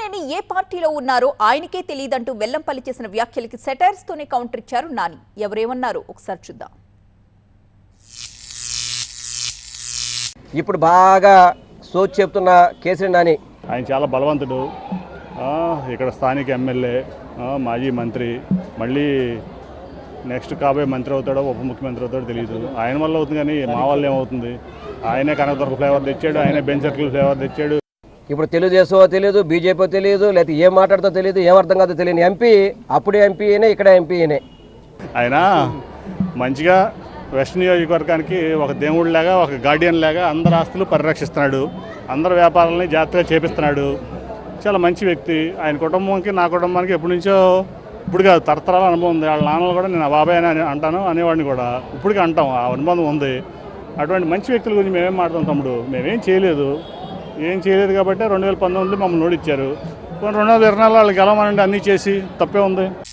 కేసినేని ఏ పార్టీలో ఉన్నారో ఆయనకే తెలియదంటూ వెల్లంపల్లి చేసిన వ్యాఖ్యలకి సెటైర్స్ తోనే కౌంటర్ ఇచ్చారు నాని ఎవరేమన్నారు ఒకసారి చూద్దాం ఇప్పుడు బాగా సోచి చెప్తున్న కేసరి నాని ఆయన చాలా బలవంతుడు ఆ, ఇక్కడ స్థానిక ఎమ్మెల్యే ఆ, మాజీ మంత్రి మళ్ళీ నెక్స్ట్ కాబోయే మంత్రి అవుతాడో ఉప ముఖ్యమంత్రి అవుతాడో తెలియదు ఆయన వల్ల అవుతుంది కానీ మా వల్ల ఏమవుతుంది ఆయనే కనకదుర్గ ఫ్లేవర్ తెచ్చాడు ఆయనే బెంచ్ సర్కిల్ ఫ్లేవర్ తెచ్చాడు ఇప్పుడు తెలుగుదేశం తెలియదు బీజేపీ తెలియదు లేకపోతే ఏం మాట్లాడుతో తెలియదు ఏం అర్థం కాదో తెలియని ఎంపీ అప్పుడే ఎంపీ అయినా ఇక్కడ ఎంపీ అయినా ఆయన మంచిగా వెస్ట్ నియోజకవర్గానికి ఒక దేవుడిలాగా ఒక గార్డియన్ లాగా అందరి ఆస్తులు పరిరక్షిస్తున్నాడు అందరి వ్యాపారాలని జాగ్రత్తగా చేపిస్తున్నాడు చాలా మంచి వ్యక్తి ఆయన కుటుంబంకి నా కుటుంబానికి ఎప్పటి నుంచో ఇప్పుడు కాదు తరతరాల అనుభవం ఉంది వాళ్ళ నాన్నలు కూడా నేను ఆ బాబాయ్ అని అంటాను అనేవాడిని కూడా ఇప్పటికీ అంటాం ఆ అనుబంధం ఉంది అటువంటి మంచి వ్యక్తుల గురించి మేమేం మాట్లాడతాం తమ్ముడు మేమేం చేయలేదు ఏం చేయలేదు కాబట్టి రెండు వేల పంతొమ్మిదిలో మమ్మల్ని ఓడిచ్చారు రెండు వేల ఇరవై నాలుగు వాళ్ళు గెలవమనండి అన్నీ చేసి తప్పే ఉంది